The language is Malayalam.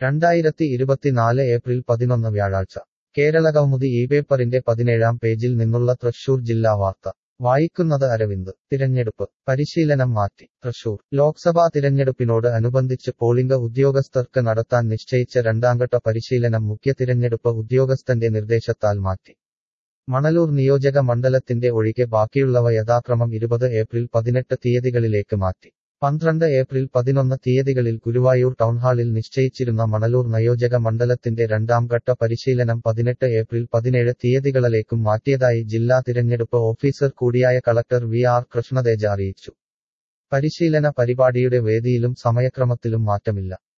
രണ്ടായിരത്തി ഇരുപത്തിനാല് ഏപ്രിൽ പതിനൊന്ന് വ്യാഴാഴ്ച കേരളകൗമുദി ഈ പേപ്പറിന്റെ പതിനേഴാം പേജിൽ നിന്നുള്ള തൃശൂർ ജില്ലാ വാർത്ത വായിക്കുന്നത് അരവിന്ദ് തിരഞ്ഞെടുപ്പ് പരിശീലനം മാറ്റി തൃശൂർ ലോക്സഭാ തിരഞ്ഞെടുപ്പിനോട് അനുബന്ധിച്ച് പോളിംഗ് ഉദ്യോഗസ്ഥർക്ക് നടത്താൻ നിശ്ചയിച്ച രണ്ടാംഘട്ട പരിശീലനം മുഖ്യ തിരഞ്ഞെടുപ്പ് ഉദ്യോഗസ്ഥന്റെ നിർദ്ദേശത്താൽ മാറ്റി മണലൂർ നിയോജക മണ്ഡലത്തിന്റെ ഒഴികെ ബാക്കിയുള്ളവ യഥാക്രമം ഇരുപത് ഏപ്രിൽ പതിനെട്ട് തീയതികളിലേക്ക് മാറ്റി പന്ത്രണ്ട് ഏപ്രിൽ പതിനൊന്ന് തീയതികളിൽ ഗുരുവായൂർ ടൗൺഹാളിൽ നിശ്ചയിച്ചിരുന്ന മണലൂർ നിയോജക മണ്ഡലത്തിന്റെ രണ്ടാം ഘട്ട പരിശീലനം പതിനെട്ട് ഏപ്രിൽ പതിനേഴ് തീയതികളിലേക്കും മാറ്റിയതായി ജില്ലാ തിരഞ്ഞെടുപ്പ് ഓഫീസർ കൂടിയായ കളക്ടർ വി ആർ കൃഷ്ണതേജ അറിയിച്ചു പരിശീലന പരിപാടിയുടെ വേദിയിലും സമയക്രമത്തിലും മാറ്റമില്ല